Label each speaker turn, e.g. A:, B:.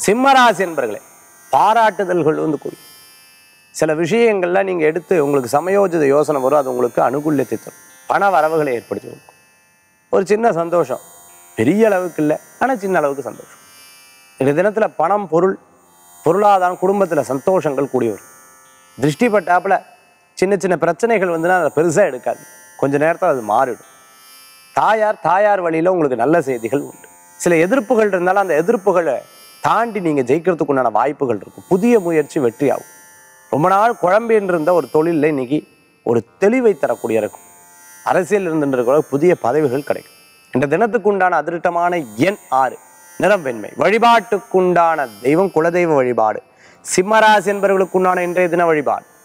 A: சிம்மராசி என்பர்களே பாராட்டுதல்கள் வந்து கூடும் சில விஷயங்கள்ல நீங்க எடுத்து உங்களுக்கு சமயோஜித யோசனை வரும் அது உங்களுக்கு அனுகூல்யத்தை தரும் பண வரவுகளை ஏற்படுத்தி கொடுக்கும் ஒரு சின்ன சந்தோஷம் பெரிய அளவுக்கு இல்லை ஆனா சின்ன அளவுக்கு சந்தோஷம் இந்த தினத்துல பணம் பொருள் பொருளாதாரம் குடும்பத்துல சந்தோஷங்கள் கூடி வரும் திருஷ்டி பட்டாப்புல சின்ன சின்ன பிரச்சனைகள் வந்துன்னா அதை பெருசா எடுக்காது கொஞ்ச நேரத்தில் அது மாறிடும் தாயார் தாயார் வழியில உங்களுக்கு நல்ல செய்திகள் உண்டு சில எதிர்ப்புகள் இருந்தாலும் அந்த எதிர்ப்புகளை தாண்டி நீங்க ஜெயிக்கிறதுக்கு உண்டான வாய்ப்புகள் இருக்கும் புதிய முயற்சி வெற்றியாகும் ரொம்ப நாள் குழம்பின்னு இருந்த ஒரு தொழிலில் இன்னைக்கு ஒரு தெளிவை தரக்கூடிய இருக்கும் அரசியல் இருந்துன்ற புதிய பதவிகள் கிடைக்கும் இந்த தினத்துக்கு உண்டான அதிருட்டமான எண் ஆறு நிறம் வெண்மை வழிபாட்டுக்குண்டான தெய்வம் குலதெய்வ வழிபாடு சிம்மராசி என்பவர்களுக்குண்டான இன்றைய தின வழிபாடு